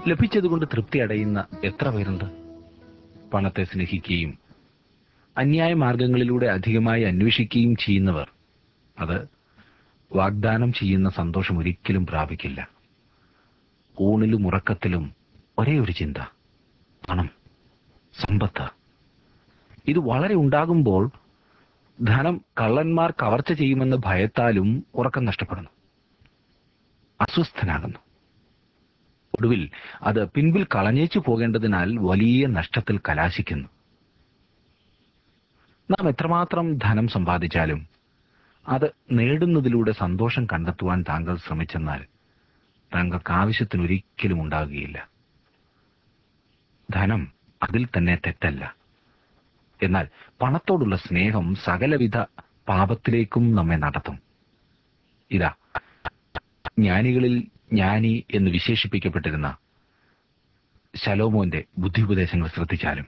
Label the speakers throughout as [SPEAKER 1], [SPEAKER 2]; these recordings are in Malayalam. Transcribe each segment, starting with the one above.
[SPEAKER 1] ലഭിച്ചതുകൊണ്ട് തൃപ്തി അടയുന്ന എത്ര പേരുണ്ട് പണത്തെ സ്നേഹിക്കുകയും അന്യായ മാർഗങ്ങളിലൂടെ അധികമായി അന്വേഷിക്കുകയും ചെയ്യുന്നവർ അത് വാഗ്ദാനം ചെയ്യുന്ന സന്തോഷം ഒരിക്കലും പ്രാപിക്കില്ല ഊണിലും ഉറക്കത്തിലും ഒരേ ഒരു ചിന്ത പണം സമ്പത്ത് ഇത് വളരെ ഉണ്ടാകുമ്പോൾ ധനം കള്ളന്മാർ കവർച്ച ചെയ്യുമെന്ന ഭയത്താലും ഉറക്കം നഷ്ടപ്പെടുന്നു അസ്വസ്ഥനാകുന്നു ഒടുവിൽ അത് പിൻപിൽ കളഞ്ഞേച്ചു പോകേണ്ടതിനാൽ വലിയ നഷ്ടത്തിൽ കലാശിക്കുന്നു നാം എത്രമാത്രം ധനം സമ്പാദിച്ചാലും അത് നേടുന്നതിലൂടെ സന്തോഷം കണ്ടെത്തുവാൻ താങ്കൾ ശ്രമിച്ചെന്നാൽ താങ്കൾക്ക് ആവശ്യത്തിന് ഒരിക്കലും ഉണ്ടാകുകയില്ല ധനം അതിൽ തന്നെ തെറ്റല്ല എന്നാൽ പണത്തോടുള്ള സ്നേഹം സകലവിധ പാപത്തിലേക്കും നമ്മെ നടത്തും ഇതാ ജ്ഞാനികളിൽ ജ്ഞാനി എന്ന് വിശേഷിപ്പിക്കപ്പെട്ടിരുന്ന ശലോമോന്റെ ബുദ്ധിയുപദേശങ്ങൾ ശ്രദ്ധിച്ചാലും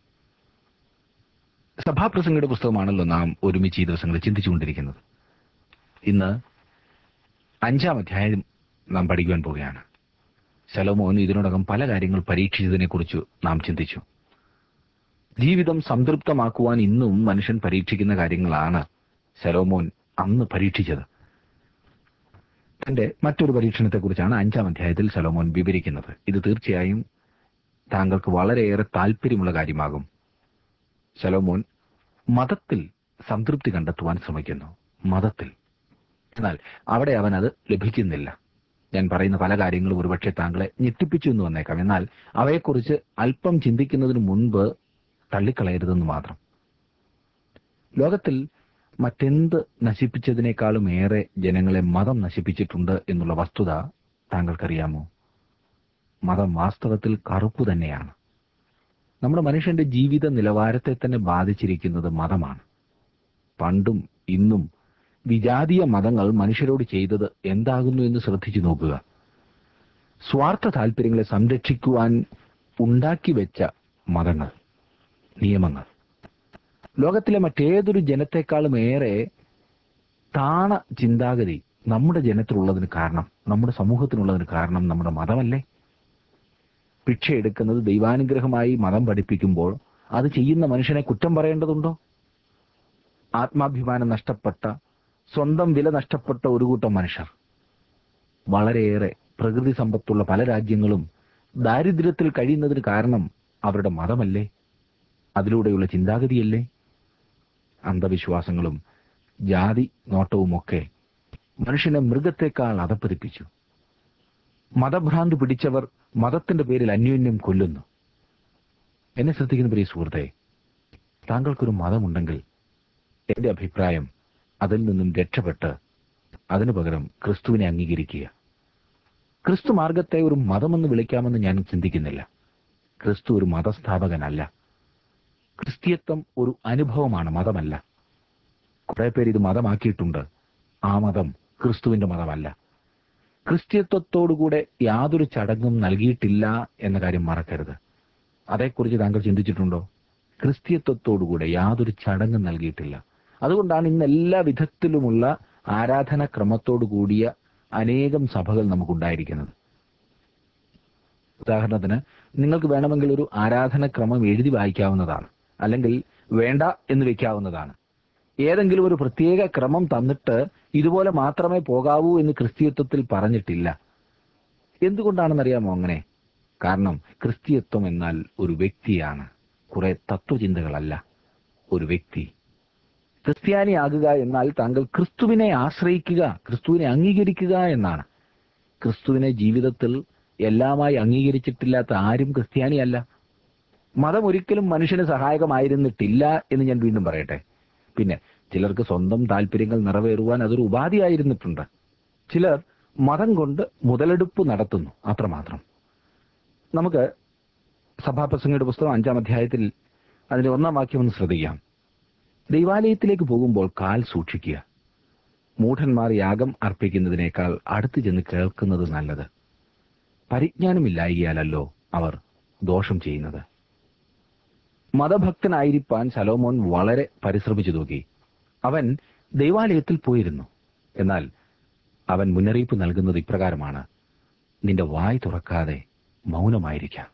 [SPEAKER 1] സഭാപ്രസംഗയുടെ പുസ്തകമാണല്ലോ നാം ഒരുമിച്ച് ഈ ദിവസങ്ങളിൽ ചിന്തിച്ചുകൊണ്ടിരിക്കുന്നത് ഇന്ന് അഞ്ചാം അധ്യായം നാം പഠിക്കുവാൻ പോവുകയാണ് ശലോമോൻ ഇതിനോടകം പല കാര്യങ്ങൾ പരീക്ഷിച്ചതിനെക്കുറിച്ച് നാം ചിന്തിച്ചു ജീവിതം സംതൃപ്തമാക്കുവാൻ ഇന്നും മനുഷ്യൻ പരീക്ഷിക്കുന്ന കാര്യങ്ങളാണ് ശലോമോൻ അന്ന് പരീക്ഷിച്ചത് തന്റെ മറ്റൊരു പരീക്ഷണത്തെക്കുറിച്ചാണ് അഞ്ചാം അധ്യായത്തിൽ ശലോമോൻ വിവരിക്കുന്നത് ഇത് തീർച്ചയായും താങ്കൾക്ക് വളരെയേറെ താല്പര്യമുള്ള കാര്യമാകും ശലോമോൻ മതത്തിൽ സംതൃപ്തി കണ്ടെത്തുവാൻ ശ്രമിക്കുന്നു മതത്തിൽ എന്നാൽ അവിടെ അവൻ അത് ലഭിക്കുന്നില്ല ഞാൻ പറയുന്ന പല കാര്യങ്ങളും ഒരുപക്ഷെ താങ്കളെ ഞെട്ടിപ്പിച്ചു എന്ന് വന്നേക്കാം എന്നാൽ അവയെക്കുറിച്ച് അല്പം ചിന്തിക്കുന്നതിന് മുൻപ് തള്ളിക്കളയരുതെന്ന് മാത്രം ലോകത്തിൽ മറ്റെന്ത് നശിപ്പിച്ചതിനേക്കാളും ഏറെ ജനങ്ങളെ മതം നശിപ്പിച്ചിട്ടുണ്ട് എന്നുള്ള വസ്തുത താങ്കൾക്കറിയാമോ മതം വാസ്തവത്തിൽ കറുപ്പ് തന്നെയാണ് നമ്മുടെ മനുഷ്യന്റെ ജീവിത നിലവാരത്തെ തന്നെ ബാധിച്ചിരിക്കുന്നത് മതമാണ് പണ്ടും ഇന്നും വിജാതീയ മതങ്ങൾ മനുഷ്യരോട് ചെയ്തത് എന്താകുന്നു എന്ന് ശ്രദ്ധിച്ചു നോക്കുക സ്വാർത്ഥ താല്പര്യങ്ങളെ സംരക്ഷിക്കുവാൻ ഉണ്ടാക്കി വെച്ച മതങ്ങൾ നിയമങ്ങൾ ലോകത്തിലെ മറ്റേതൊരു ജനത്തെക്കാളും ഏറെ താണ ചിന്താഗതി നമ്മുടെ ജനത്തിലുള്ളതിന് കാരണം നമ്മുടെ സമൂഹത്തിനുള്ളതിന് കാരണം നമ്മുടെ മതമല്ലേ ഭിക്ഷ എടുക്കുന്നത് ദൈവാനുഗ്രഹമായി മതം പഠിപ്പിക്കുമ്പോൾ അത് ചെയ്യുന്ന മനുഷ്യനെ കുറ്റം പറയേണ്ടതുണ്ടോ ആത്മാഭിമാനം നഷ്ടപ്പെട്ട സ്വന്തം വില നഷ്ടപ്പെട്ട ഒരു കൂട്ടം മനുഷ്യർ വളരെയേറെ പ്രകൃതി സമ്പത്തുള്ള പല രാജ്യങ്ങളും ദാരിദ്ര്യത്തിൽ കഴിയുന്നതിന് കാരണം അവരുടെ മതമല്ലേ അതിലൂടെയുള്ള ചിന്താഗതിയല്ലേ അന്ധവിശ്വാസങ്ങളും ജാതി നോട്ടവുമൊക്കെ മനുഷ്യനെ മൃഗത്തെക്കാൾ അധപ്പതിപ്പിച്ചു മതഭ്രാന്ത് പിടിച്ചവർ മതത്തിന്റെ പേരിൽ അന്യോന്യം കൊല്ലുന്നു എന്നെ ശ്രദ്ധിക്കുന്ന പ്രിയ സുഹൃത്തെ താങ്കൾക്കൊരു മതമുണ്ടെങ്കിൽ എന്റെ അഭിപ്രായം അതിൽ നിന്നും രക്ഷപ്പെട്ട് അതിനു പകരം ക്രിസ്തുവിനെ അംഗീകരിക്കുക ക്രിസ്തു മാർഗത്തെ ഒരു മതമെന്ന് വിളിക്കാമെന്ന് ഞാൻ ചിന്തിക്കുന്നില്ല ക്രിസ്തു ഒരു മതസ്ഥാപകനല്ല ക്രിസ്തീയത്വം ഒരു അനുഭവമാണ് മതമല്ല കുറെ പേര് ഇത് മതമാക്കിയിട്ടുണ്ട് ആ മതം ക്രിസ്തുവിന്റെ മതമല്ല ക്രിസ്ത്യത്വത്തോടുകൂടെ യാതൊരു ചടങ്ങും നൽകിയിട്ടില്ല എന്ന കാര്യം മറക്കരുത് അതേക്കുറിച്ച് താങ്കൾ ചിന്തിച്ചിട്ടുണ്ടോ ക്രിസ്ത്യത്വത്തോടുകൂടെ യാതൊരു ചടങ്ങും നൽകിയിട്ടില്ല അതുകൊണ്ടാണ് ഇന്ന് എല്ലാ വിധത്തിലുമുള്ള ആരാധന ക്രമത്തോടു കൂടിയ അനേകം സഭകൾ നമുക്കുണ്ടായിരിക്കുന്നത് ഉദാഹരണത്തിന് നിങ്ങൾക്ക് വേണമെങ്കിൽ ഒരു ആരാധനക്രമം എഴുതി വായിക്കാവുന്നതാണ് അല്ലെങ്കിൽ വേണ്ട എന്ന് വെക്കാവുന്നതാണ് ഏതെങ്കിലും ഒരു പ്രത്യേക ക്രമം തന്നിട്ട് ഇതുപോലെ മാത്രമേ പോകാവൂ എന്ന് ക്രിസ്തീയത്വത്തിൽ പറഞ്ഞിട്ടില്ല എന്തുകൊണ്ടാണെന്നറിയാമോ അങ്ങനെ കാരണം ക്രിസ്തീയത്വം എന്നാൽ ഒരു വ്യക്തിയാണ് കുറെ തത്വചിന്തകളല്ല ഒരു വ്യക്തി ക്രിസ്ത്യാനിയാകുക എന്നാൽ താങ്കൾ ക്രിസ്തുവിനെ ആശ്രയിക്കുക ക്രിസ്തുവിനെ അംഗീകരിക്കുക എന്നാണ് ക്രിസ്തുവിനെ ജീവിതത്തിൽ എല്ലാമായി അംഗീകരിച്ചിട്ടില്ലാത്ത ആരും ക്രിസ്ത്യാനിയല്ല മതം ഒരിക്കലും മനുഷ്യന് സഹായകമായിരുന്നിട്ടില്ല എന്ന് ഞാൻ വീണ്ടും പറയട്ടെ പിന്നെ ചിലർക്ക് സ്വന്തം താല്പര്യങ്ങൾ നിറവേറുവാൻ അതൊരു ഉപാധിയായിരുന്നിട്ടുണ്ട് ചിലർ മതം കൊണ്ട് മുതലെടുപ്പ് നടത്തുന്നു അത്രമാത്രം നമുക്ക് സഭാപ്രസംഗയുടെ പുസ്തകം അഞ്ചാം അധ്യായത്തിൽ അതിന്റെ ഒന്നാം വാക്യം ഒന്ന് ശ്രദ്ധിക്കാം ദൈവാലയത്തിലേക്ക് പോകുമ്പോൾ കാൽ സൂക്ഷിക്കുക മൂഢന്മാർ യാഗം അർപ്പിക്കുന്നതിനേക്കാൾ അടുത്ത് ചെന്ന് കേൾക്കുന്നത് നല്ലത് പരിജ്ഞാനമില്ലായികയാലല്ലോ അവർ ദോഷം ചെയ്യുന്നത് മതഭക്തനായിരിക്കാൻ ശലോമോൻ വളരെ പരിശ്രമിച്ചു നോക്കി അവൻ ദൈവാലയത്തിൽ പോയിരുന്നു എന്നാൽ അവൻ മുന്നറിയിപ്പ് നൽകുന്നത് ഇപ്രകാരമാണ് നിന്റെ വായ് തുറക്കാതെ മൗനമായിരിക്കാം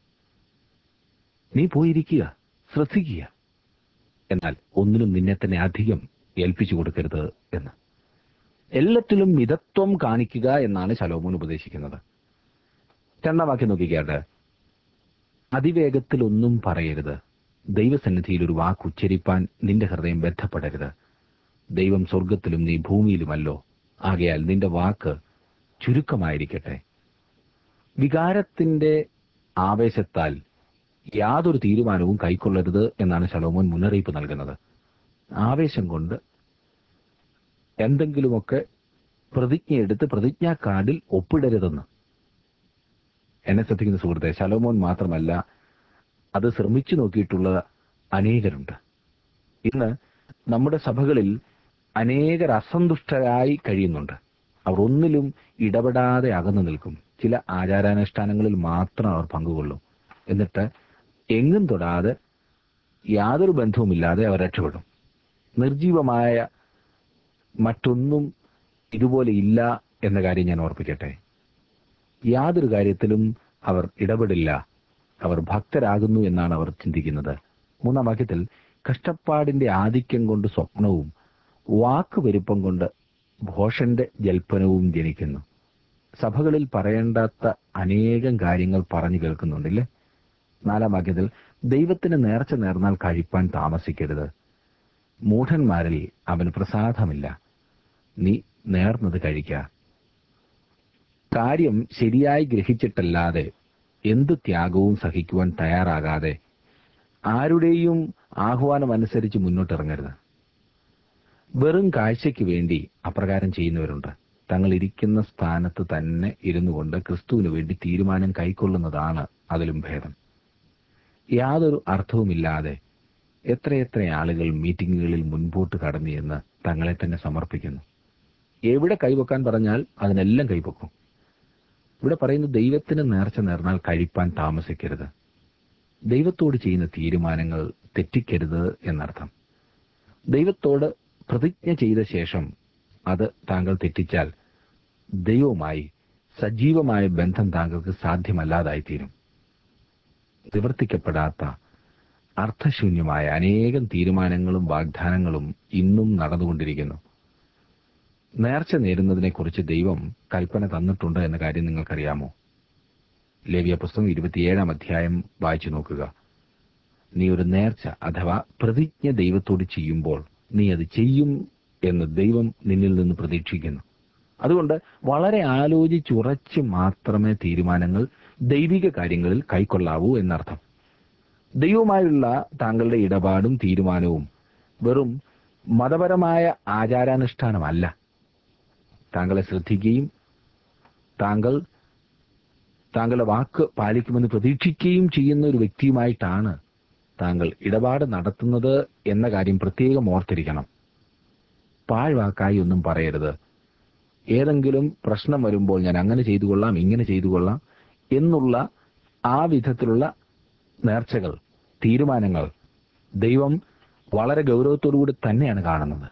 [SPEAKER 1] നീ പോയിരിക്കുക ശ്രദ്ധിക്കുക എന്നാൽ ഒന്നിനും നിന്നെ തന്നെ അധികം ഏൽപ്പിച്ചു കൊടുക്കരുത് എന്ന് എല്ലാറ്റിലും മിതത്വം കാണിക്കുക എന്നാണ് ശലോമോൻ ഉപദേശിക്കുന്നത് രണ്ടാം വാക്യം നോക്കിക്കാട്ടെ അതിവേഗത്തിൽ ഒന്നും പറയരുത് ദൈവസന്നിധിയിൽ ഒരു വാക്ക് ഉച്ചരിപ്പാൻ നിന്റെ ഹൃദയം ബന്ധപ്പെടരുത് ദൈവം സ്വർഗത്തിലും നീ ഭൂമിയിലുമല്ലോ ആകയാൽ നിന്റെ വാക്ക് ചുരുക്കമായിരിക്കട്ടെ വികാരത്തിന്റെ ആവേശത്താൽ യാതൊരു തീരുമാനവും കൈക്കൊള്ളരുത് എന്നാണ് ശലോമോൻ മുന്നറിയിപ്പ് നൽകുന്നത് ആവേശം കൊണ്ട് എന്തെങ്കിലുമൊക്കെ പ്രതിജ്ഞയെടുത്ത് പ്രതിജ്ഞാ കാർഡിൽ ഒപ്പിടരുതെന്ന് എന്നെ ശ്രദ്ധിക്കുന്ന സുഹൃത്തെ ശലോമോൻ മാത്രമല്ല അത് ശ്രമിച്ചു നോക്കിയിട്ടുള്ള അനേകരുണ്ട് ഇന്ന് നമ്മുടെ സഭകളിൽ അനേകർ അസന്തുഷ്ടരായി കഴിയുന്നുണ്ട് അവർ ഒന്നിലും ഇടപെടാതെ അകന്നു നിൽക്കും ചില ആചാരാനുഷ്ഠാനങ്ങളിൽ മാത്രം അവർ പങ്കുകൊള്ളും എന്നിട്ട് എങ്ങും തൊടാതെ യാതൊരു ബന്ധവുമില്ലാതെ അവർ രക്ഷപ്പെടും നിർജീവമായ മറ്റൊന്നും ഇതുപോലെ ഇല്ല എന്ന കാര്യം ഞാൻ ഓർപ്പിക്കട്ടെ യാതൊരു കാര്യത്തിലും അവർ ഇടപെടില്ല അവർ ഭക്തരാകുന്നു എന്നാണ് അവർ ചിന്തിക്കുന്നത് മൂന്നാം വാക്യത്തിൽ കഷ്ടപ്പാടിന്റെ ആധിക്യം കൊണ്ട് സ്വപ്നവും വാക്ക് പെരുപ്പം കൊണ്ട് ഭോഷന്റെ ജൽപ്പനവും ജനിക്കുന്നു സഭകളിൽ പറയേണ്ടാത്ത അനേകം കാര്യങ്ങൾ പറഞ്ഞു കേൾക്കുന്നുണ്ടല്ലേ നാലാം വാക്യത്തിൽ ദൈവത്തിന് നേർച്ച നേർന്നാൽ കഴിപ്പാൻ താമസിക്കരുത് മൂഢന്മാരിൽ അവന് പ്രസാദമില്ല നീ നേർന്നത് കഴിക്ക കാര്യം ശരിയായി ഗ്രഹിച്ചിട്ടല്ലാതെ എന്ത് ത്യാഗവും സഹിക്കുവാൻ തയ്യാറാകാതെ ആരുടെയും ആഹ്വാനം അനുസരിച്ച് മുന്നോട്ടിറങ്ങരുത് വെറും കാഴ്ചയ്ക്ക് വേണ്ടി അപ്രകാരം ചെയ്യുന്നവരുണ്ട് തങ്ങൾ ഇരിക്കുന്ന സ്ഥാനത്ത് തന്നെ ഇരുന്നു കൊണ്ട് ക്രിസ്തുവിന് വേണ്ടി തീരുമാനം കൈക്കൊള്ളുന്നതാണ് അതിലും ഭേദം യാതൊരു അർത്ഥവുമില്ലാതെ എത്രയെത്ര ആളുകൾ മീറ്റിങ്ങുകളിൽ മുൻപോട്ട് കടന്നു എന്ന് തങ്ങളെ തന്നെ സമർപ്പിക്കുന്നു എവിടെ കൈവക്കാൻ പറഞ്ഞാൽ അതിനെല്ലാം കൈവക്കും ഇവിടെ പറയുന്നു ദൈവത്തിന് നേർച്ച നേർന്നാൽ കഴിപ്പാൻ താമസിക്കരുത് ദൈവത്തോട് ചെയ്യുന്ന തീരുമാനങ്ങൾ തെറ്റിക്കരുത് എന്നർത്ഥം ദൈവത്തോട് പ്രതിജ്ഞ ചെയ്ത ശേഷം അത് താങ്കൾ തെറ്റിച്ചാൽ ദൈവവുമായി സജീവമായ ബന്ധം താങ്കൾക്ക് സാധ്യമല്ലാതായിത്തീരും നിവർത്തിക്കപ്പെടാത്ത അർത്ഥശൂന്യമായ അനേകം തീരുമാനങ്ങളും വാഗ്ദാനങ്ങളും ഇന്നും നടന്നുകൊണ്ടിരിക്കുന്നു നേർച്ച നേരുന്നതിനെക്കുറിച്ച് ദൈവം കൽപ്പന തന്നിട്ടുണ്ട് എന്ന കാര്യം നിങ്ങൾക്കറിയാമോ ലേവിയ പുസ്തകം ഇരുപത്തിയേഴാം അധ്യായം വായിച്ചു നോക്കുക നീ ഒരു നേർച്ച അഥവാ പ്രതിജ്ഞ ദൈവത്തോട് ചെയ്യുമ്പോൾ നീ അത് ചെയ്യും എന്ന് ദൈവം നിന്നിൽ നിന്ന് പ്രതീക്ഷിക്കുന്നു അതുകൊണ്ട് വളരെ ആലോചിച്ചുറച്ച് മാത്രമേ തീരുമാനങ്ങൾ ദൈവിക കാര്യങ്ങളിൽ കൈക്കൊള്ളാവൂ എന്നർത്ഥം ദൈവവുമായുള്ള താങ്കളുടെ ഇടപാടും തീരുമാനവും വെറും മതപരമായ ആചാരാനുഷ്ഠാനമല്ല താങ്കളെ ശ്രദ്ധിക്കുകയും താങ്കൾ താങ്കളുടെ വാക്ക് പാലിക്കുമെന്ന് പ്രതീക്ഷിക്കുകയും ചെയ്യുന്ന ഒരു വ്യക്തിയുമായിട്ടാണ് താങ്കൾ ഇടപാട് നടത്തുന്നത് എന്ന കാര്യം പ്രത്യേകം ഓർത്തിരിക്കണം പാഴ്വാക്കായി ഒന്നും പറയരുത് ഏതെങ്കിലും പ്രശ്നം വരുമ്പോൾ ഞാൻ അങ്ങനെ ചെയ്തു കൊള്ളാം ഇങ്ങനെ ചെയ്തു കൊള്ളാം എന്നുള്ള ആ വിധത്തിലുള്ള നേർച്ചകൾ തീരുമാനങ്ങൾ ദൈവം വളരെ ഗൗരവത്തോടുകൂടി തന്നെയാണ് കാണുന്നത്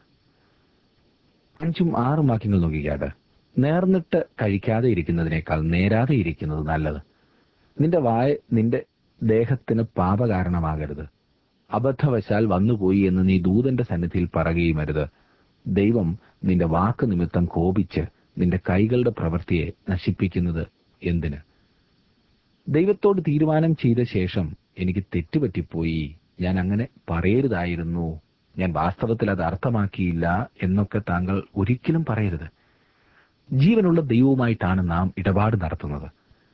[SPEAKER 1] അഞ്ചും ആറും വാക്യങ്ങൾ നോക്കിക്കാട്ട് നേർന്നിട്ട് കഴിക്കാതെ ഇരിക്കുന്നതിനേക്കാൾ നേരാതെ ഇരിക്കുന്നത് നല്ലത് നിന്റെ വായ നിന്റെ ദേഹത്തിന് പാപകാരണമാകരുത് അബദ്ധവശാൽ വന്നുപോയി എന്ന് നീ ദൂതന്റെ സന്നിധിയിൽ പറയുകയും അരുത് ദൈവം നിന്റെ വാക്ക് നിമിത്തം കോപിച്ച് നിന്റെ കൈകളുടെ പ്രവൃത്തിയെ നശിപ്പിക്കുന്നത് എന്തിന് ദൈവത്തോട് തീരുമാനം ചെയ്ത ശേഷം എനിക്ക് തെറ്റുപറ്റിപ്പോയി ഞാൻ അങ്ങനെ പറയരുതായിരുന്നു ഞാൻ വാസ്തവത്തിൽ അത് അർത്ഥമാക്കിയില്ല എന്നൊക്കെ താങ്കൾ ഒരിക്കലും പറയരുത് ജീവനുള്ള ദൈവവുമായിട്ടാണ് നാം ഇടപാട് നടത്തുന്നത്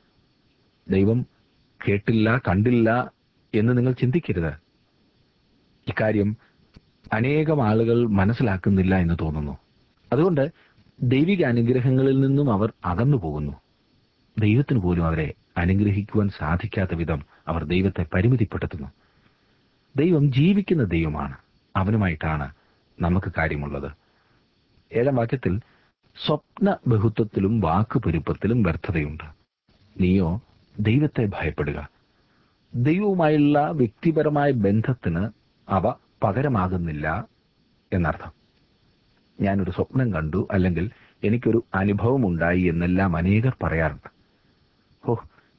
[SPEAKER 1] ദൈവം കേട്ടില്ല കണ്ടില്ല എന്ന് നിങ്ങൾ ചിന്തിക്കരുത് ഇക്കാര്യം അനേകം ആളുകൾ മനസ്സിലാക്കുന്നില്ല എന്ന് തോന്നുന്നു അതുകൊണ്ട് ദൈവിക അനുഗ്രഹങ്ങളിൽ നിന്നും അവർ അകന്നു പോകുന്നു ദൈവത്തിന് പോലും അവരെ അനുഗ്രഹിക്കുവാൻ സാധിക്കാത്ത വിധം അവർ ദൈവത്തെ പരിമിതിപ്പെടുത്തുന്നു ദൈവം ജീവിക്കുന്ന ദൈവമാണ് അവനുമായിട്ടാണ് നമുക്ക് കാര്യമുള്ളത് ഏഴാം വാക്യത്തിൽ സ്വപ്ന ബഹുത്വത്തിലും വാക്കുപെരുപ്പത്തിലും വ്യർത്ഥതയുണ്ട് നീയോ ദൈവത്തെ ഭയപ്പെടുക ദൈവവുമായുള്ള വ്യക്തിപരമായ ബന്ധത്തിന് അവ പകരമാകുന്നില്ല എന്നർത്ഥം ഞാനൊരു സ്വപ്നം കണ്ടു അല്ലെങ്കിൽ എനിക്കൊരു അനുഭവം ഉണ്ടായി എന്നെല്ലാം അനേകർ പറയാറുണ്ട് ഓ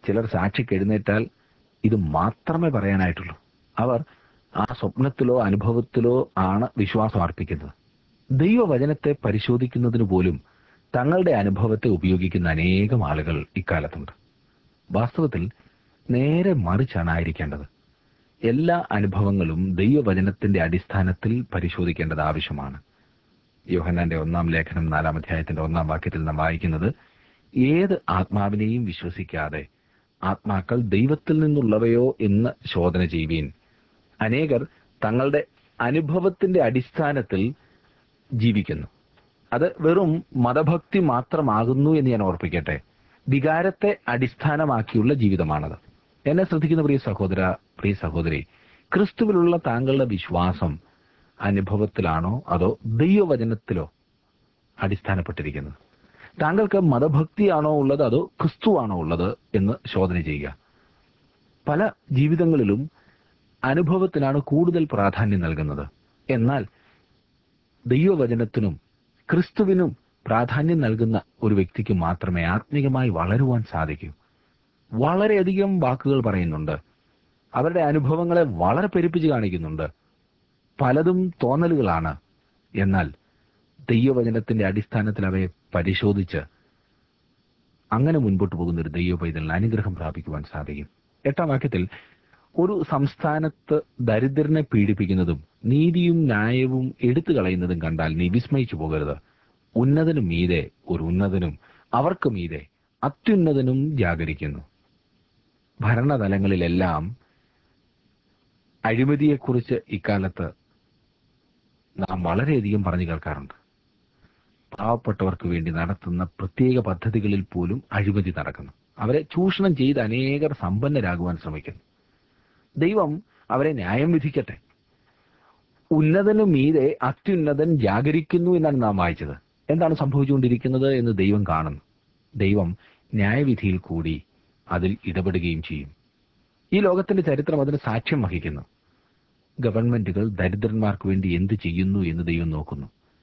[SPEAKER 1] ചിലർ സാക്ഷിക്ക് എഴുന്നേറ്റാൽ ഇത് മാത്രമേ പറയാനായിട്ടുള്ളൂ അവർ ആ സ്വപ്നത്തിലോ അനുഭവത്തിലോ ആണ് വിശ്വാസം അർപ്പിക്കുന്നത് ദൈവവചനത്തെ പരിശോധിക്കുന്നതിന് പോലും തങ്ങളുടെ അനുഭവത്തെ ഉപയോഗിക്കുന്ന അനേകം ആളുകൾ ഇക്കാലത്തുണ്ട് വാസ്തവത്തിൽ നേരെ മറിച്ചാണ് ആയിരിക്കേണ്ടത് എല്ലാ അനുഭവങ്ങളും ദൈവവചനത്തിന്റെ അടിസ്ഥാനത്തിൽ പരിശോധിക്കേണ്ടത് ആവശ്യമാണ് യോഹന്നാന്റെ ഒന്നാം ലേഖനം നാലാം അധ്യായത്തിന്റെ ഒന്നാം വാക്യത്തിൽ നാം വായിക്കുന്നത് ഏത് ആത്മാവിനെയും വിശ്വസിക്കാതെ ആത്മാക്കൾ ദൈവത്തിൽ നിന്നുള്ളവയോ എന്ന് ശോധന ചെയ്യുവീൻ അനേകർ തങ്ങളുടെ അനുഭവത്തിന്റെ അടിസ്ഥാനത്തിൽ ജീവിക്കുന്നു അത് വെറും മതഭക്തി മാത്രമാകുന്നു എന്ന് ഞാൻ ഓർപ്പിക്കട്ടെ വികാരത്തെ അടിസ്ഥാനമാക്കിയുള്ള ജീവിതമാണത് എന്നെ ശ്രദ്ധിക്കുന്ന പ്രിയ സഹോദര പ്രിയ സഹോദരി ക്രിസ്തുവിലുള്ള താങ്കളുടെ വിശ്വാസം അനുഭവത്തിലാണോ അതോ ദൈവവചനത്തിലോ അടിസ്ഥാനപ്പെട്ടിരിക്കുന്നത് താങ്കൾക്ക് മതഭക്തിയാണോ ഉള്ളത് അതോ ക്രിസ്തുവാണോ ഉള്ളത് എന്ന് ശോധന ചെയ്യുക പല ജീവിതങ്ങളിലും അനുഭവത്തിനാണ് കൂടുതൽ പ്രാധാന്യം നൽകുന്നത് എന്നാൽ ദൈവവചനത്തിനും ക്രിസ്തുവിനും പ്രാധാന്യം നൽകുന്ന ഒരു വ്യക്തിക്ക് മാത്രമേ ആത്മീകമായി വളരുവാൻ സാധിക്കൂ വളരെയധികം വാക്കുകൾ പറയുന്നുണ്ട് അവരുടെ അനുഭവങ്ങളെ വളരെ പെരുപ്പിച്ച് കാണിക്കുന്നുണ്ട് പലതും തോന്നലുകളാണ് എന്നാൽ ദൈവവചനത്തിന്റെ അടിസ്ഥാനത്തിൽ അവയെ പരിശോധിച്ച് അങ്ങനെ മുൻപോട്ട് പോകുന്ന ഒരു ദൈവ പൈതലിന് അനുഗ്രഹം പ്രാപിക്കുവാൻ സാധിക്കും എട്ടാം വാക്യത്തിൽ ഒരു സംസ്ഥാനത്ത് ദരിദ്രനെ പീഡിപ്പിക്കുന്നതും നീതിയും ന്യായവും എടുത്തു കളയുന്നതും കണ്ടാൽ നീ വിസ്മയിച്ചു പോകരുത് ഉന്നതനും മീതെ ഒരു ഉന്നതനും അവർക്ക് മീതെ അത്യുന്നതനും ജാഗരിക്കുന്നു ഭരണതലങ്ങളിലെല്ലാം അഴിമതിയെക്കുറിച്ച് ഇക്കാലത്ത് നാം വളരെയധികം പറഞ്ഞു കേൾക്കാറുണ്ട് പാവപ്പെട്ടവർക്ക് വേണ്ടി നടത്തുന്ന പ്രത്യേക പദ്ധതികളിൽ പോലും അഴിമതി നടക്കുന്നു അവരെ ചൂഷണം ചെയ്ത് അനേകർ സമ്പന്നരാകുവാൻ ശ്രമിക്കുന്നു ദൈവം അവരെ ന്യായം വിധിക്കട്ടെ ഉന്നതനു മീതെ അത്യുന്നതൻ ജാഗരിക്കുന്നു എന്നാണ് നാം വായിച്ചത് എന്താണ് സംഭവിച്ചുകൊണ്ടിരിക്കുന്നത് എന്ന് ദൈവം കാണുന്നു ദൈവം ന്യായവിധിയിൽ കൂടി അതിൽ ഇടപെടുകയും ചെയ്യും ഈ ലോകത്തിന്റെ ചരിത്രം അതിന് സാക്ഷ്യം വഹിക്കുന്നു ഗവൺമെന്റുകൾ ദരിദ്രന്മാർക്ക് വേണ്ടി എന്ത് ചെയ്യുന്നു എന്ന് ദൈവം നോക്കുന്നു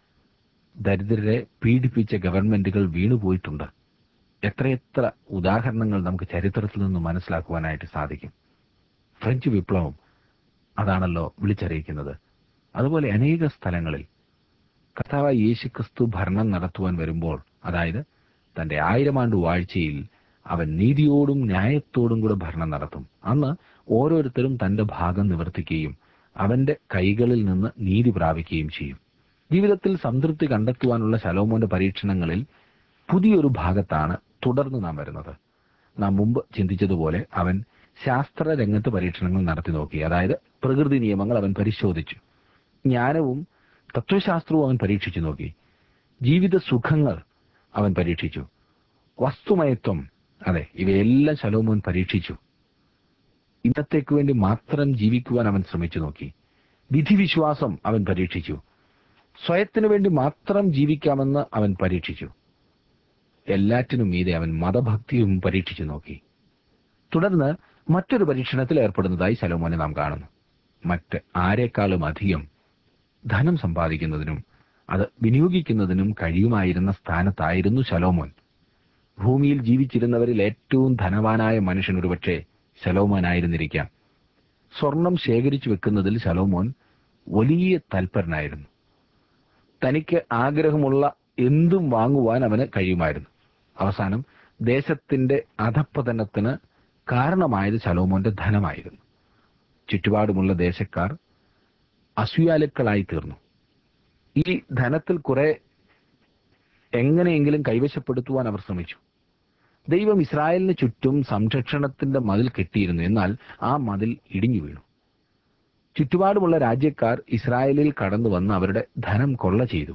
[SPEAKER 1] ദരിദ്രരെ പീഡിപ്പിച്ച ഗവൺമെന്റുകൾ വീണുപോയിട്ടുണ്ട് എത്രയെത്ര ഉദാഹരണങ്ങൾ നമുക്ക് ചരിത്രത്തിൽ നിന്ന് മനസ്സിലാക്കുവാനായിട്ട് സാധിക്കും ഫ്രഞ്ച് വിപ്ലവം അതാണല്ലോ വിളിച്ചറിയിക്കുന്നത് അതുപോലെ അനേക സ്ഥലങ്ങളിൽ കർത്താവായ യേശുക്രിസ്തു ഭരണം നടത്തുവാൻ വരുമ്പോൾ അതായത് തന്റെ ആയിരം ആണ്ട് വാഴ്ചയിൽ അവൻ നീതിയോടും ന്യായത്തോടും കൂടെ ഭരണം നടത്തും അന്ന് ഓരോരുത്തരും തന്റെ ഭാഗം നിവർത്തിക്കുകയും അവന്റെ കൈകളിൽ നിന്ന് നീതി പ്രാപിക്കുകയും ചെയ്യും ജീവിതത്തിൽ സംതൃപ്തി കണ്ടെത്തുവാനുള്ള ശലോമോന്റെ പരീക്ഷണങ്ങളിൽ പുതിയൊരു ഭാഗത്താണ് തുടർന്ന് നാം വരുന്നത് നാം മുമ്പ് ചിന്തിച്ചതുപോലെ അവൻ ശാസ്ത്ര രംഗത്ത് പരീക്ഷണങ്ങൾ നടത്തി നോക്കി അതായത് പ്രകൃതി നിയമങ്ങൾ അവൻ പരിശോധിച്ചു ജ്ഞാനവും തത്വശാസ്ത്രവും അവൻ പരീക്ഷിച്ചു നോക്കി ജീവിത സുഖങ്ങൾ അവൻ പരീക്ഷിച്ചു വസ്തുമയത്വം അതെ ഇവയെല്ലാം ശലോമോൻ പരീക്ഷിച്ചു ഇന്നത്തേക്ക് വേണ്ടി മാത്രം ജീവിക്കുവാൻ അവൻ ശ്രമിച്ചു നോക്കി വിധിവിശ്വാസം അവൻ പരീക്ഷിച്ചു സ്വയത്തിനു വേണ്ടി മാത്രം ജീവിക്കാമെന്ന് അവൻ പരീക്ഷിച്ചു എല്ലാറ്റിനും മീതെ അവൻ മതഭക്തിയും പരീക്ഷിച്ചു നോക്കി തുടർന്ന് മറ്റൊരു പരീക്ഷണത്തിൽ ഏർപ്പെടുന്നതായി ശലോമോനെ നാം കാണുന്നു മറ്റ് ആരെക്കാളും അധികം ധനം സമ്പാദിക്കുന്നതിനും അത് വിനിയോഗിക്കുന്നതിനും കഴിയുമായിരുന്ന സ്ഥാനത്തായിരുന്നു ശലോമോൻ ഭൂമിയിൽ ജീവിച്ചിരുന്നവരിൽ ഏറ്റവും ധനവാനായ മനുഷ്യൻ ഒരുപക്ഷെ ശലോമോനായിരുന്നിരിക്കാം സ്വർണം ശേഖരിച്ചു വെക്കുന്നതിൽ ശലോമോൻ വലിയ തൽപരനായിരുന്നു തനിക്ക് ആഗ്രഹമുള്ള എന്തും വാങ്ങുവാൻ അവന് കഴിയുമായിരുന്നു അവസാനം ദേശത്തിന്റെ അധപ്പതനത്തിന് കാരണമായത് ശലോമോന്റെ ധനമായിരുന്നു ചുറ്റുപാടുമുള്ള ദേശക്കാർ അസൂയാലുക്കളായി തീർന്നു ഈ ധനത്തിൽ കുറെ എങ്ങനെയെങ്കിലും കൈവശപ്പെടുത്തുവാൻ അവർ ശ്രമിച്ചു ദൈവം ഇസ്രായേലിന് ചുറ്റും സംരക്ഷണത്തിന്റെ മതിൽ കെട്ടിയിരുന്നു എന്നാൽ ആ മതിൽ ഇടിഞ്ഞു വീണു ചുറ്റുപാടുമുള്ള രാജ്യക്കാർ ഇസ്രായേലിൽ കടന്നു വന്ന് അവരുടെ ധനം കൊള്ള ചെയ്തു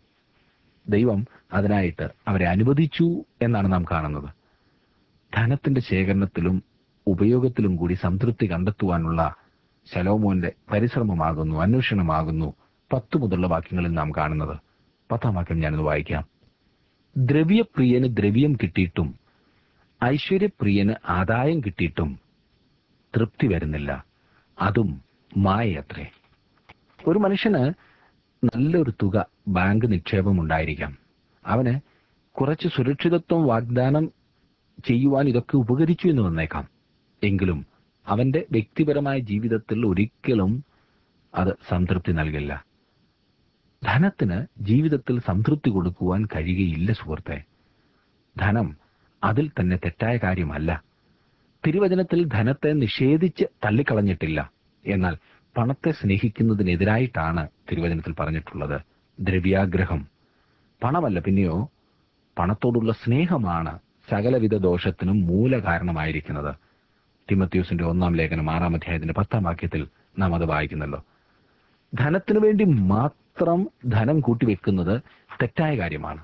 [SPEAKER 1] ദൈവം അതിനായിട്ട് അവരെ അനുവദിച്ചു എന്നാണ് നാം കാണുന്നത് ധനത്തിന്റെ ശേഖരണത്തിലും ഉപയോഗത്തിലും കൂടി സംതൃപ്തി കണ്ടെത്തുവാനുള്ള ശലോമോന്റെ പരിശ്രമമാകുന്നു അന്വേഷണമാകുന്നു പത്ത് മുതലുള്ള വാക്യങ്ങളിൽ നാം കാണുന്നത് പത്താം വാക്യം ഞാനത് വായിക്കാം ദ്രവ്യപ്രിയന് ദ്രവ്യം കിട്ടിയിട്ടും ഐശ്വര്യപ്രിയന് ആദായം കിട്ടിയിട്ടും തൃപ്തി വരുന്നില്ല അതും മായയത്രേ ഒരു മനുഷ്യന് നല്ലൊരു തുക ബാങ്ക് നിക്ഷേപം ഉണ്ടായിരിക്കാം അവന് കുറച്ച് സുരക്ഷിതത്വം വാഗ്ദാനം ചെയ്യുവാൻ ഇതൊക്കെ ഉപകരിച്ചു എന്ന് വന്നേക്കാം എങ്കിലും അവന്റെ വ്യക്തിപരമായ ജീവിതത്തിൽ ഒരിക്കലും അത് സംതൃപ്തി നൽകില്ല ധനത്തിന് ജീവിതത്തിൽ സംതൃപ്തി കൊടുക്കുവാൻ കഴിയുകയില്ല സുഹൃത്തെ ധനം അതിൽ തന്നെ തെറ്റായ കാര്യമല്ല തിരുവചനത്തിൽ ധനത്തെ നിഷേധിച്ച് തള്ളിക്കളഞ്ഞിട്ടില്ല എന്നാൽ പണത്തെ സ്നേഹിക്കുന്നതിനെതിരായിട്ടാണ് തിരുവചനത്തിൽ പറഞ്ഞിട്ടുള്ളത് ദ്രവ്യാഗ്രഹം പണമല്ല പിന്നെയോ പണത്തോടുള്ള സ്നേഹമാണ് സകലവിധ ദോഷത്തിനും മൂലകാരണമായിരിക്കുന്നത് തിമത്യൂസിന്റെ ഒന്നാം ലേഖനം ആറാം അധ്യായത്തിന്റെ പത്താം വാക്യത്തിൽ നാം അത് വായിക്കുന്നല്ലോ ധനത്തിനു വേണ്ടി മാത്രം ധനം കൂട്ടിവെക്കുന്നത് തെറ്റായ കാര്യമാണ്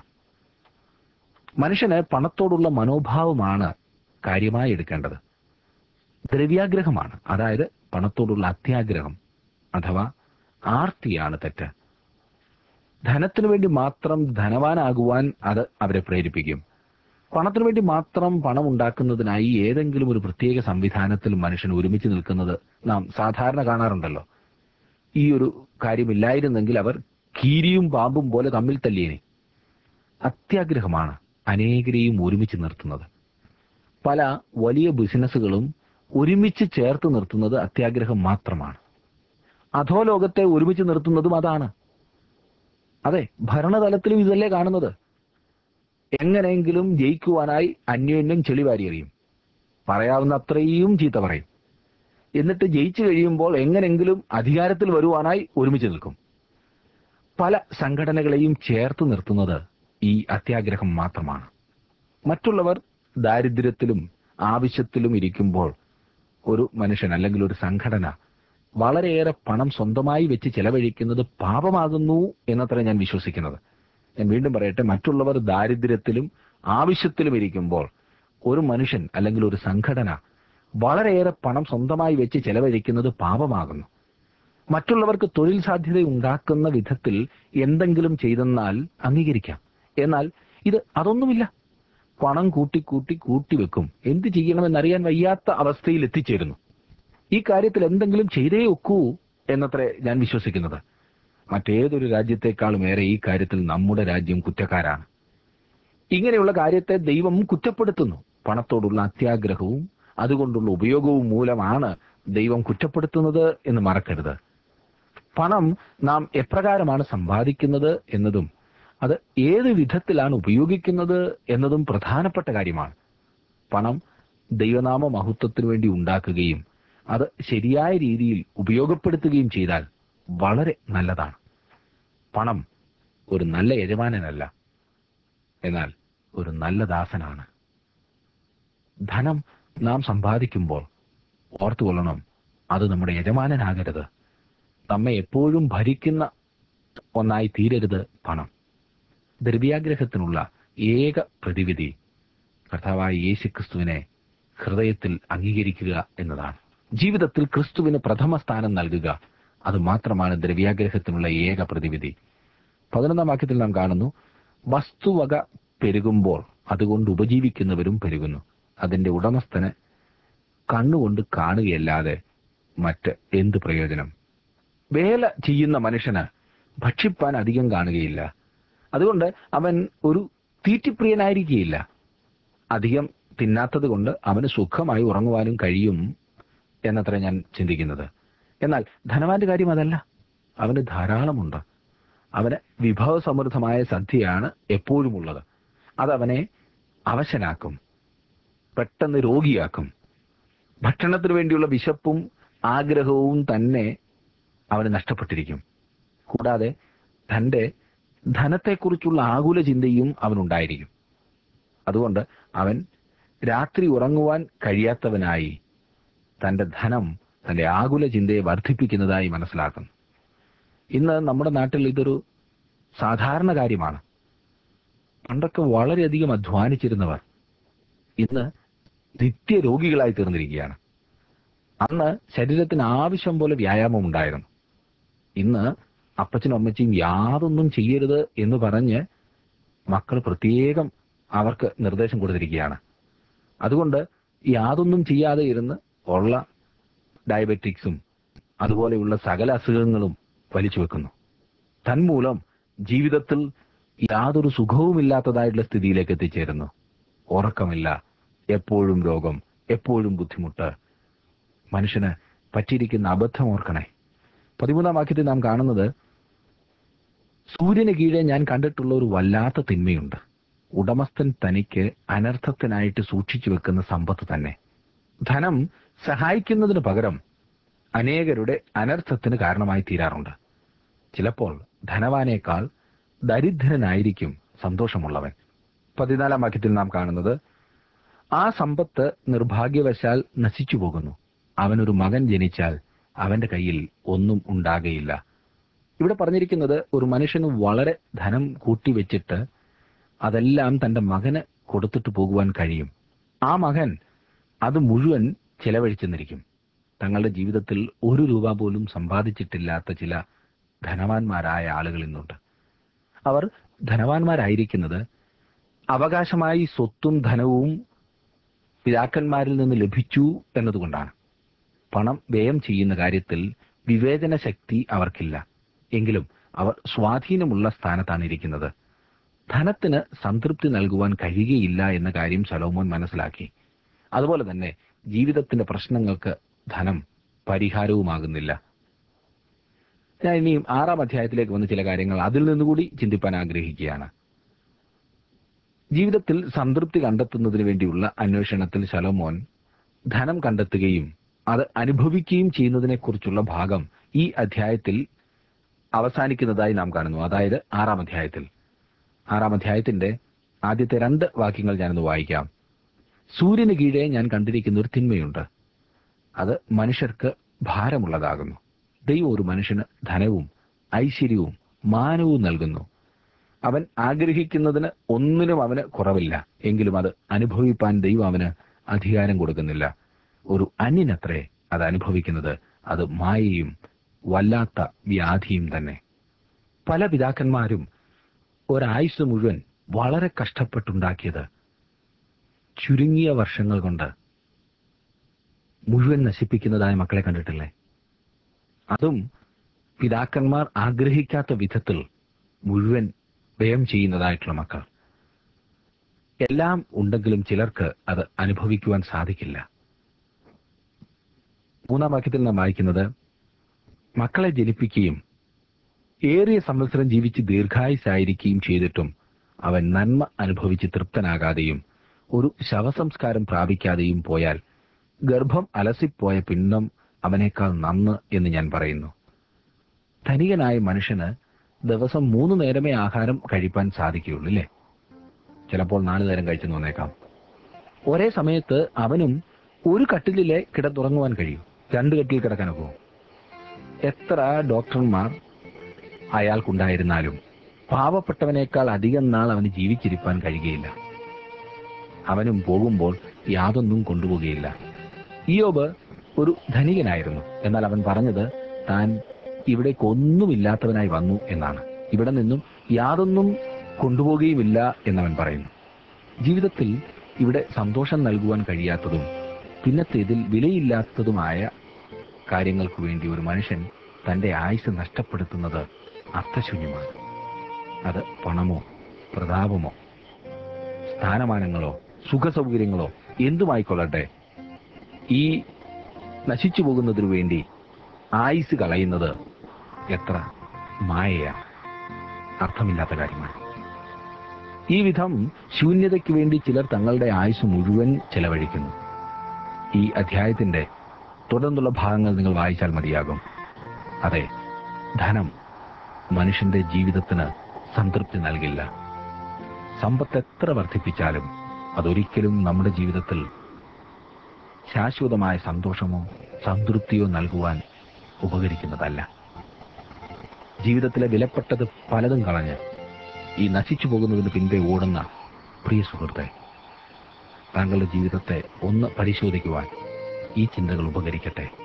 [SPEAKER 1] മനുഷ്യന് പണത്തോടുള്ള മനോഭാവമാണ് കാര്യമായി എടുക്കേണ്ടത് ദ്രവ്യാഗ്രഹമാണ് അതായത് പണത്തോടുള്ള അത്യാഗ്രഹം അഥവാ ആർത്തിയാണ് തെറ്റ് ധനത്തിനു വേണ്ടി മാത്രം ധനവാനാകുവാൻ അത് അവരെ പ്രേരിപ്പിക്കും പണത്തിനു വേണ്ടി മാത്രം പണം ഉണ്ടാക്കുന്നതിനായി ഏതെങ്കിലും ഒരു പ്രത്യേക സംവിധാനത്തിൽ മനുഷ്യൻ ഒരുമിച്ച് നിൽക്കുന്നത് നാം സാധാരണ കാണാറുണ്ടല്ലോ ഈ ഒരു കാര്യമില്ലായിരുന്നെങ്കിൽ അവർ കീരിയും പാമ്പും പോലെ തമ്മിൽ തല്ലിയേനെ അത്യാഗ്രഹമാണ് അനേകരെയും ഒരുമിച്ച് നിർത്തുന്നത് പല വലിയ ബിസിനസ്സുകളും ഒരുമിച്ച് ചേർത്ത് നിർത്തുന്നത് അത്യാഗ്രഹം മാത്രമാണ് അധോലോകത്തെ ഒരുമിച്ച് നിർത്തുന്നതും അതാണ് അതെ ഭരണതലത്തിലും ഇതല്ലേ കാണുന്നത് എങ്ങനെയെങ്കിലും ജയിക്കുവാനായി അന്യോന്യം ചെളിവാരിയെറിയും പറയാവുന്ന അത്രയും ചീത്ത പറയും എന്നിട്ട് ജയിച്ചു കഴിയുമ്പോൾ എങ്ങനെങ്കിലും അധികാരത്തിൽ വരുവാനായി ഒരുമിച്ച് നിൽക്കും പല സംഘടനകളെയും ചേർത്ത് നിർത്തുന്നത് ഈ അത്യാഗ്രഹം മാത്രമാണ് മറ്റുള്ളവർ ദാരിദ്ര്യത്തിലും ആവശ്യത്തിലും ഇരിക്കുമ്പോൾ ഒരു മനുഷ്യൻ അല്ലെങ്കിൽ ഒരു സംഘടന വളരെയേറെ പണം സ്വന്തമായി വെച്ച് ചെലവഴിക്കുന്നത് പാപമാകുന്നു എന്നത്ര ഞാൻ വിശ്വസിക്കുന്നത് ഞാൻ വീണ്ടും പറയട്ടെ മറ്റുള്ളവർ ദാരിദ്ര്യത്തിലും ആവശ്യത്തിലും ഇരിക്കുമ്പോൾ ഒരു മനുഷ്യൻ അല്ലെങ്കിൽ ഒരു സംഘടന വളരെയേറെ പണം സ്വന്തമായി വെച്ച് ചെലവഴിക്കുന്നത് പാപമാകുന്നു മറ്റുള്ളവർക്ക് തൊഴിൽ സാധ്യത ഉണ്ടാക്കുന്ന വിധത്തിൽ എന്തെങ്കിലും ചെയ്തെന്നാൽ അംഗീകരിക്കാം എന്നാൽ ഇത് അതൊന്നുമില്ല പണം കൂട്ടി കൂട്ടി കൂട്ടി വെക്കും എന്ത് ചെയ്യണമെന്നറിയാൻ വയ്യാത്ത അവസ്ഥയിൽ എത്തിച്ചേരുന്നു ഈ കാര്യത്തിൽ എന്തെങ്കിലും ചെയ്തേ ഒക്കൂ എന്നത്രേ ഞാൻ വിശ്വസിക്കുന്നത് മറ്റേതൊരു രാജ്യത്തെക്കാളും ഏറെ ഈ കാര്യത്തിൽ നമ്മുടെ രാജ്യം കുറ്റക്കാരാണ് ഇങ്ങനെയുള്ള കാര്യത്തെ ദൈവം കുറ്റപ്പെടുത്തുന്നു പണത്തോടുള്ള അത്യാഗ്രഹവും അതുകൊണ്ടുള്ള ഉപയോഗവും മൂലമാണ് ദൈവം കുറ്റപ്പെടുത്തുന്നത് എന്ന് മറക്കരുത് പണം നാം എപ്രകാരമാണ് സമ്പാദിക്കുന്നത് എന്നതും അത് ഏത് വിധത്തിലാണ് ഉപയോഗിക്കുന്നത് എന്നതും പ്രധാനപ്പെട്ട കാര്യമാണ് പണം ദൈവനാമ മഹത്വത്തിനു വേണ്ടി ഉണ്ടാക്കുകയും അത് ശരിയായ രീതിയിൽ ഉപയോഗപ്പെടുത്തുകയും ചെയ്താൽ വളരെ നല്ലതാണ് പണം ഒരു നല്ല യജമാനനല്ല എന്നാൽ ഒരു നല്ല ദാസനാണ് ധനം നാം സമ്പാദിക്കുമ്പോൾ ഓർത്തുകൊള്ളണം അത് നമ്മുടെ യജമാനനാകരുത് നമ്മെ എപ്പോഴും ഭരിക്കുന്ന ഒന്നായി തീരരുത് പണം ദ്രവ്യാഗ്രഹത്തിനുള്ള ഏക പ്രതിവിധി കർത്താവായ യേശു ക്രിസ്തുവിനെ ഹൃദയത്തിൽ അംഗീകരിക്കുക എന്നതാണ് ജീവിതത്തിൽ ക്രിസ്തുവിന് പ്രഥമ സ്ഥാനം നൽകുക അത് മാത്രമാണ് ദ്രവ്യാഗ്രഹത്തിനുള്ള ഏക പ്രതിവിധി പതിനൊന്നാം വാക്യത്തിൽ നാം കാണുന്നു വസ്തുവക പെരുകുമ്പോൾ അതുകൊണ്ട് ഉപജീവിക്കുന്നവരും പെരുകുന്നു അതിന്റെ ഉടമസ്ഥന് കണ്ണുകൊണ്ട് കാണുകയല്ലാതെ മറ്റ് എന്ത് പ്രയോജനം വേല ചെയ്യുന്ന മനുഷ്യന് ഭക്ഷിപ്പാൻ അധികം കാണുകയില്ല അതുകൊണ്ട് അവൻ ഒരു തീറ്റിപ്രിയനായിരിക്കുകയില്ല അധികം തിന്നാത്തത് കൊണ്ട് അവന് സുഖമായി ഉറങ്ങുവാനും കഴിയും എന്നത്ര ഞാൻ ചിന്തിക്കുന്നത് എന്നാൽ ധനവാന്റെ കാര്യം അതല്ല അവന് ധാരാളമുണ്ട് അവന് വിഭവസമൃദ്ധമായ സദ്യയാണ് എപ്പോഴും ഉള്ളത് അതവനെ അവശനാക്കും പെട്ടെന്ന് രോഗിയാക്കും ഭക്ഷണത്തിന് വേണ്ടിയുള്ള വിശപ്പും ആഗ്രഹവും തന്നെ അവന് നഷ്ടപ്പെട്ടിരിക്കും കൂടാതെ തന്റെ ധനത്തെക്കുറിച്ചുള്ള ആകുല ചിന്തയും അവനുണ്ടായിരിക്കും അതുകൊണ്ട് അവൻ രാത്രി ഉറങ്ങുവാൻ കഴിയാത്തവനായി തന്റെ ധനം തന്റെ ആകുല ചിന്തയെ വർദ്ധിപ്പിക്കുന്നതായി മനസ്സിലാക്കുന്നു ഇന്ന് നമ്മുടെ നാട്ടിൽ ഇതൊരു സാധാരണ കാര്യമാണ് പണ്ടൊക്കെ വളരെയധികം അധ്വാനിച്ചിരുന്നവർ ഇന്ന് നിത്യരോഗികളായി തീർന്നിരിക്കുകയാണ് അന്ന് ശരീരത്തിന് ആവശ്യം പോലെ വ്യായാമം ഉണ്ടായിരുന്നു ഇന്ന് അപ്പച്ചനും അമ്മച്ചിയും യാതൊന്നും ചെയ്യരുത് എന്ന് പറഞ്ഞ് മക്കൾ പ്രത്യേകം അവർക്ക് നിർദ്ദേശം കൊടുത്തിരിക്കുകയാണ് അതുകൊണ്ട് യാതൊന്നും ചെയ്യാതെ ഇരുന്ന് ഉള്ള ഡയബറ്റിക്സും അതുപോലെയുള്ള സകല അസുഖങ്ങളും വലിച്ചു വെക്കുന്നു തന്മൂലം ജീവിതത്തിൽ യാതൊരു സുഖവുമില്ലാത്തതായിട്ടുള്ള സ്ഥിതിയിലേക്ക് എത്തിച്ചേരുന്നു ഉറക്കമില്ല എപ്പോഴും രോഗം എപ്പോഴും ബുദ്ധിമുട്ട് മനുഷ്യന് പറ്റിയിരിക്കുന്ന അബദ്ധം ഓർക്കണേ പതിമൂന്നാം വാക്യത്തിൽ നാം കാണുന്നത് സൂര്യന് കീഴെ ഞാൻ കണ്ടിട്ടുള്ള ഒരു വല്ലാത്ത തിന്മയുണ്ട് ഉടമസ്ഥൻ തനിക്ക് അനർത്ഥത്തിനായിട്ട് സൂക്ഷിച്ചു വെക്കുന്ന സമ്പത്ത് തന്നെ ധനം സഹായിക്കുന്നതിന് പകരം അനേകരുടെ അനർത്ഥത്തിന് കാരണമായി തീരാറുണ്ട് ചിലപ്പോൾ ധനവാനേക്കാൾ ദരിദ്രനായിരിക്കും സന്തോഷമുള്ളവൻ പതിനാലാം വാക്യത്തിൽ നാം കാണുന്നത് ആ സമ്പത്ത് നിർഭാഗ്യവശാൽ നശിച്ചു പോകുന്നു അവനൊരു മകൻ ജനിച്ചാൽ അവന്റെ കയ്യിൽ ഒന്നും ഉണ്ടാകയില്ല ഇവിടെ പറഞ്ഞിരിക്കുന്നത് ഒരു മനുഷ്യന് വളരെ ധനം കൂട്ടിവെച്ചിട്ട് അതെല്ലാം തന്റെ മകന് കൊടുത്തിട്ട് പോകുവാൻ കഴിയും ആ മകൻ അത് മുഴുവൻ ചെലവഴിച്ചെന്നിരിക്കും തങ്ങളുടെ ജീവിതത്തിൽ ഒരു രൂപ പോലും സമ്പാദിച്ചിട്ടില്ലാത്ത ചില ധനവാന്മാരായ ആളുകൾ ഇന്നുണ്ട് അവർ ധനവാന്മാരായിരിക്കുന്നത് അവകാശമായി സ്വത്തും ധനവും പിതാക്കന്മാരിൽ നിന്ന് ലഭിച്ചു എന്നതുകൊണ്ടാണ് പണം വ്യയം ചെയ്യുന്ന കാര്യത്തിൽ വിവേചന ശക്തി അവർക്കില്ല എങ്കിലും അവർ സ്വാധീനമുള്ള സ്ഥാനത്താണ് ഇരിക്കുന്നത് ധനത്തിന് സംതൃപ്തി നൽകുവാൻ കഴിയുകയില്ല എന്ന കാര്യം ശലോമോൻ മനസ്സിലാക്കി അതുപോലെ തന്നെ ജീവിതത്തിന്റെ പ്രശ്നങ്ങൾക്ക് ധനം പരിഹാരവുമാകുന്നില്ല ഞാൻ ഇനിയും ആറാം അധ്യായത്തിലേക്ക് വന്ന ചില കാര്യങ്ങൾ അതിൽ നിന്നുകൂടി ചിന്തിപ്പാൻ ആഗ്രഹിക്കുകയാണ് ജീവിതത്തിൽ സംതൃപ്തി കണ്ടെത്തുന്നതിന് വേണ്ടിയുള്ള അന്വേഷണത്തിൽ ശലോമോൻ ധനം കണ്ടെത്തുകയും അത് അനുഭവിക്കുകയും ചെയ്യുന്നതിനെക്കുറിച്ചുള്ള ഭാഗം ഈ അധ്യായത്തിൽ അവസാനിക്കുന്നതായി നാം കാണുന്നു അതായത് ആറാം അധ്യായത്തിൽ ആറാം അധ്യായത്തിന്റെ ആദ്യത്തെ രണ്ട് വാക്യങ്ങൾ ഞാനൊന്ന് വായിക്കാം സൂര്യന് കീഴെ ഞാൻ കണ്ടിരിക്കുന്ന ഒരു തിന്മയുണ്ട് അത് മനുഷ്യർക്ക് ഭാരമുള്ളതാകുന്നു ദൈവം ഒരു മനുഷ്യന് ധനവും ഐശ്വര്യവും മാനവും നൽകുന്നു അവൻ ആഗ്രഹിക്കുന്നതിന് ഒന്നിനും അവന് കുറവില്ല എങ്കിലും അത് അനുഭവിപ്പാൻ ദൈവം അവന് അധികാരം കൊടുക്കുന്നില്ല ഒരു അന്യനത്രേ അത് അനുഭവിക്കുന്നത് അത് മായയും വല്ലാത്ത വ്യാധിയും തന്നെ പല പിതാക്കന്മാരും ഒരായുസ് മുഴുവൻ വളരെ കഷ്ടപ്പെട്ടുണ്ടാക്കിയത് ചുരുങ്ങിയ വർഷങ്ങൾ കൊണ്ട് മുഴുവൻ നശിപ്പിക്കുന്നതായ മക്കളെ കണ്ടിട്ടില്ലേ അതും പിതാക്കന്മാർ ആഗ്രഹിക്കാത്ത വിധത്തിൽ മുഴുവൻ വ്യയം ചെയ്യുന്നതായിട്ടുള്ള മക്കൾ എല്ലാം ഉണ്ടെങ്കിലും ചിലർക്ക് അത് അനുഭവിക്കുവാൻ സാധിക്കില്ല മൂന്നാം വാക്യത്തിൽ നാം വായിക്കുന്നത് മക്കളെ ജനിപ്പിക്കുകയും ഏറിയ സംവത്സരം ജീവിച്ച് ദീർഘായുസായിരിക്കുകയും ചെയ്തിട്ടും അവൻ നന്മ അനുഭവിച്ച് തൃപ്തനാകാതെയും ഒരു ശവസംസ്കാരം പ്രാപിക്കാതെയും പോയാൽ ഗർഭം അലസിപ്പോയ പിണ്ഡം അവനേക്കാൾ നന്ന് എന്ന് ഞാൻ പറയുന്നു ധനികനായ മനുഷ്യന് ദിവസം മൂന്ന് നേരമേ ആഹാരം കഴിപ്പാൻ സാധിക്കുകയുള്ളൂ അല്ലേ ചിലപ്പോൾ നാല് നേരം കഴിച്ചു തോന്നേക്കാം ഒരേ സമയത്ത് അവനും ഒരു കട്ടിലിലെ കിടന്നുറങ്ങുവാൻ കഴിയും രണ്ട് കട്ടിൽ കിടക്കാനൊക്കെ എത്ര ഡോക്ടർമാർ അയാൾക്കുണ്ടായിരുന്നാലും പാവപ്പെട്ടവനേക്കാൾ അധികം നാൾ അവന് ജീവിച്ചിരിപ്പാൻ കഴിയുകയില്ല അവനും പോകുമ്പോൾ യാതൊന്നും കൊണ്ടുപോകുകയില്ല ഇയോബ് ഒരു ധനികനായിരുന്നു എന്നാൽ അവൻ പറഞ്ഞത് താൻ ഇവിടേക്ക് ഒന്നുമില്ലാത്തവനായി വന്നു എന്നാണ് ഇവിടെ നിന്നും യാതൊന്നും കൊണ്ടുപോകുകയുമില്ല എന്നവൻ പറയുന്നു ജീവിതത്തിൽ ഇവിടെ സന്തോഷം നൽകുവാൻ കഴിയാത്തതും പിന്നത്തേതിൽ വിലയില്ലാത്തതുമായ കാര്യങ്ങൾക്ക് വേണ്ടി ഒരു മനുഷ്യൻ തന്റെ ആയുസ് നഷ്ടപ്പെടുത്തുന്നത് അർത്ഥശൂന്യമാണ് അത് പണമോ പ്രതാപമോ സ്ഥാനമാനങ്ങളോ സുഖസൗകര്യങ്ങളോ എന്തുമായിക്കൊള്ളട്ടെ ഈ നശിച്ചു പോകുന്നതിനു വേണ്ടി ആയുസ് കളയുന്നത് എത്ര മായയാണ് അർത്ഥമില്ലാത്ത കാര്യമാണ് ഈ വിധം ശൂന്യതയ്ക്ക് വേണ്ടി ചിലർ തങ്ങളുടെ ആയുസ് മുഴുവൻ ചെലവഴിക്കുന്നു ഈ അധ്യായത്തിന്റെ തുടർന്നുള്ള ഭാഗങ്ങൾ നിങ്ങൾ വായിച്ചാൽ മതിയാകും അതെ ധനം മനുഷ്യന്റെ ജീവിതത്തിന് സംതൃപ്തി നൽകില്ല സമ്പത്ത് എത്ര വർദ്ധിപ്പിച്ചാലും അതൊരിക്കലും നമ്മുടെ ജീവിതത്തിൽ ശാശ്വതമായ സന്തോഷമോ സംതൃപ്തിയോ നൽകുവാൻ ഉപകരിക്കുന്നതല്ല ജീവിതത്തിലെ വിലപ്പെട്ടത് പലതും കളഞ്ഞ് ഈ നശിച്ചു പോകുന്നതിന് പിൻപേ ഓടുന്ന പ്രിയ സുഹൃത്തെ താങ്കളുടെ ജീവിതത്തെ ഒന്ന് പരിശോധിക്കുവാൻ ഈ ചിന്തകൾ ഉപകരിക്കട്ടെ